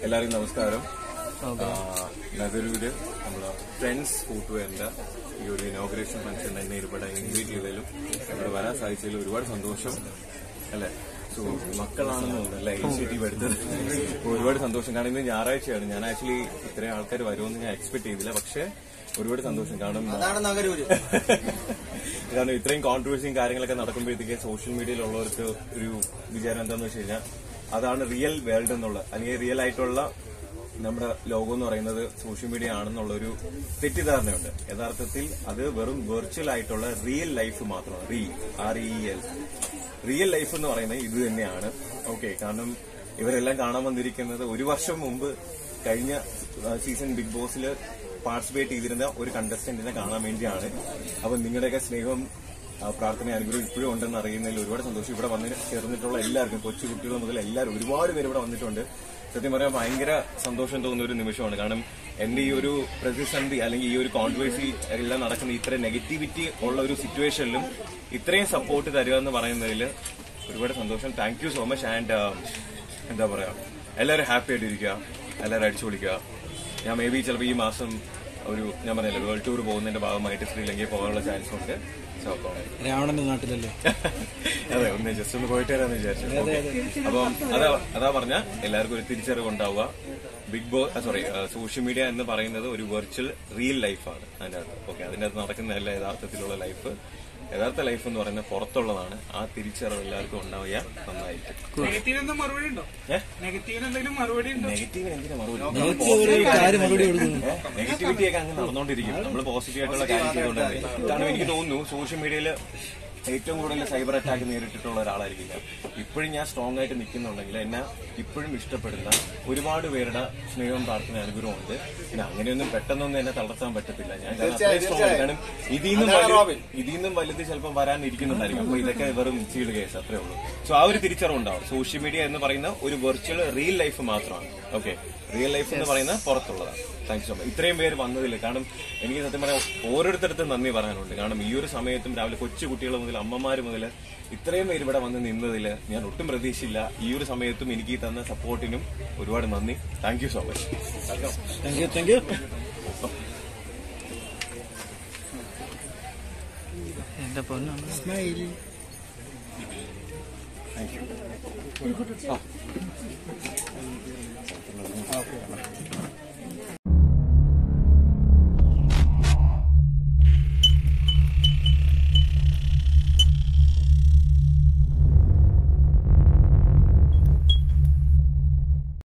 എല്ലാവർക്കും നമസ്കാരം ആ, നഗരൂര് നമ്മളെ ഫ്രണ്ട്സ് ഫുട്വെയറിന്റെ ഈ ഒരു ഇനോഗ്രേഷൻ ഫംഗ്ഷൻ എന്നെ ഇവിടെ ഇൻവൈറ്റ് ചെയ്തതിലും ഇവിടെ വരാൻ സാധിച്ചതിലും ഒരുപാട് സന്തോഷം അല്ലെ സോ മക്കളാണെന്ന് തോന്നുന്നു അല്ലെ ഇനിഷ്യേറ്റീവ് എടുത്തത് അപ്പൊ ഒരുപാട് സന്തോഷം കാരണം ഇന്ന് ഞായറാഴ്ചയാണ് ഞാൻ ആക്ച്വലി ഇത്രയും ആൾക്കാർ വരുമെന്ന് ഞാൻ എക്സ്പെക്ട് ചെയ്തില്ല പക്ഷെ ഒരുപാട് സന്തോഷം കാരണം അതാണ് നഗരൂര് കാരണം ഇത്രയും കോൺട്രവേഴ്സിയും കാര്യങ്ങളൊക്കെ നടക്കുമ്പോഴത്തേക്ക് സോഷ്യൽ മീഡിയയിലുള്ളവർക്ക് ഒരു വിചാരം എന്താണെന്ന് വെച്ച് കഴിഞ്ഞാൽ അതാണ് റിയൽ വേൾഡ് എന്നുള്ള അല്ലെങ്കിൽ റിയൽ ആയിട്ടുള്ള നമ്മുടെ ലോകം എന്ന് പറയുന്നത് സോഷ്യൽ മീഡിയ ആണെന്നുള്ള ഒരു തെറ്റിദ്ധാരണയുണ്ട് യഥാർത്ഥത്തിൽ അത് വെറും വെർച്വൽ ആയിട്ടുള്ള റിയൽ ലൈഫ് മാത്രമാണ് റീ R E L real life എന്ന് പറയുന്നത് ഇത് തന്നെയാണ് ഓക്കെ കാരണം ഇവരെല്ലാം കാണാൻ വന്നിരിക്കുന്നത് ഒരു വർഷം മുമ്പ് കഴിഞ്ഞ സീസൺ ബിഗ് ബോസിൽ പാർട്ടിസിപ്പേറ്റ് ചെയ്തിരുന്ന ഒരു കണ്ടസ്റ്റന്റിനെ കാണാൻ വേണ്ടിയാണ് അപ്പൊ നിങ്ങളുടെയൊക്കെ സ്നേഹം ആ, പ്രാർത്ഥന അനുഗ്രഹം ഇപ്പോഴും ഉണ്ടെന്ന് അറിയുന്നതിൽ ഒരുപാട് സന്തോഷം ഇവിടെ വന്ന് ചേർന്നിട്ടുള്ള എല്ലാവർക്കും കൊച്ചു കുട്ടികൾ മുതൽ എല്ലാവരും ഒരുപാട് പേര് ഇവിടെ വന്നിട്ടുണ്ട് സത്യം പറയാൻ ഭയങ്കര സന്തോഷം തോന്നുന്ന ഒരു നിമിഷമാണ് കാരണം എന്റെ ഈ ഒരു പ്രതിസന്ധി അല്ലെങ്കിൽ ഈ ഒരു കോൺട്രവേഴ്സി എല്ലാം നടക്കുന്ന ഇത്ര നെഗറ്റിവിറ്റി ഉള്ള ഒരു സിറ്റുവേഷനിലും ഇത്രയും സപ്പോർട്ട് തരിക എന്ന് പറയുന്നതിൽ ഒരുപാട് സന്തോഷം thank you so much and എന്താ പറയാ എല്ലാവരും ഹാപ്പി ആയിട്ടിരിക്കുക എല്ലാവരും അടിച്ചു പൊളിക്കുക ഞാൻ മേ ബി ചിലപ്പോൾ ഈ മാസം ഒരു ഞാൻ പറഞ്ഞില്ല വേൾഡ് ടൂർ പോകുന്നതിന്റെ ഭാഗമായിട്ട് ശ്രീലങ്കയിൽ പോകാനുള്ള ചാൻസ് ഉണ്ട് സോ രാവണന്റെ നാട്ടിലല്ലേ അതെ ഒന്ന് ജസ്റ്റ് ഒന്ന് പോയിട്ട് വരാന്ന് വിചാരിച്ചു Okay. അപ്പം അതാ അതാ പറഞ്ഞ എല്ലാവർക്കും ഒരു തിരിച്ചറിവ് ഉണ്ടാവുക ബിഗ് ബോ സോറി സോഷ്യൽ മീഡിയ എന്ന് പറയുന്നത് ഒരു വെർച്വൽ റിയൽ ലൈഫാണ് അതിന്റെ അകത്ത് ഓക്കെ അതിന്റെ അകത്ത് നടക്കുന്നതല്ല യഥാർത്ഥത്തിലുള്ള ലൈഫ് യഥാർത്ഥ ലൈഫ് എന്ന് പറയുന്നത് പുറത്തുള്ളതാണ് ആ തിരിച്ചറിവ് എല്ലാവർക്കും ഉണ്ടാവുക നന്നായിരിക്കും നെഗറ്റീവ് എന്താ മറുപടി ഉണ്ടോ ഏഹ് നെഗറ്റീവിന് എന്തെങ്കിലും മറുപടി ഉണ്ടോ നെഗറ്റീവ് എന്തിനാ മറുപടി നെഗറ്റീവ് കാര്യം മറുപടി കൊടുക്കുന്നു നെഗറ്റിവിറ്റി ഒക്കെ അങ്ങ് നടന്നുകൊണ്ടിരിക്കും നമ്മൾ പോസിറ്റീവ് ആയിട്ടുള്ള കാര്യം ചെയ്തുകൊണ്ടേ കാരണം എനിക്ക് തോന്നുന്നു സോഷ്യൽ മീഡിയയിൽ ഏറ്റവും കൂടുതൽ സൈബർ അറ്റാക്ക് നേരിട്ടിട്ടുള്ള ഒരാളായിരിക്കില്ല ഇപ്പോഴും ഞാൻ സ്ട്രോങ് ആയിട്ട് നിൽക്കുന്നുണ്ടെങ്കിൽ എന്നെ ഇപ്പോഴും ഇഷ്ടപ്പെടുന്ന ഒരുപാട് പേരുടെ സ്നേഹവും പ്രാർത്ഥന അനുഗ്രഹമുണ്ട് പിന്നെ അങ്ങനെയൊന്നും പെട്ടെന്നൊന്നും എന്നെ തളർത്താൻ പറ്റത്തില്ല ഞാൻ കാരണം അത്രയും സ്ട്രോങ് ആണ് കാരണം ഇതിൽ നിന്നും വലു- ഇതിൽ നിന്നും വലുത് ചിലപ്പോൾ വരാൻ ഇരിക്കുന്നുണ്ടായിരിക്കും അപ്പൊ ഇതൊക്കെ വെറും ചീട് കേസ് അത്രേ ഉള്ളൂ സോ ആ ഒരു തിരിച്ചറിവുണ്ടാവും സോഷ്യൽ മീഡിയ എന്ന് പറയുന്ന ഒരു വെർച്വൽ റിയൽ ലൈഫ് മാത്രമാണ് ഓക്കെ റിയൽ ലൈഫ് എന്ന് പറയുന്നത് പുറത്തുള്ളതാണ് താങ്ക് യു സോ മച്ച് ഇത്രയും പേര് വന്നതിൽ കാരണം എനിക്ക് സത്യം പറയാം ഓരോരുത്തർക്കും നന്ദി പറയാനുണ്ട് കാരണം ഈ ഒരു സമയത്തും രാവിലെ കൊച്ചു കുട്ടികൾ മുതൽ അമ്മമാർ മുതൽ ഇത്രയും പേര് ഇവിടെ വന്ന് നിന്നതിൽ ഞാൻ ഒട്ടും പ്രതീക്ഷയില്ല ഈ ഒരു സമയത്തും എനിക്ക് ഈ തന്ന സപ്പോർട്ടിനും ഒരുപാട് നന്ദി thank you so much thank you thank you എന്റെ പൊന്നാണ് താങ്ക് യു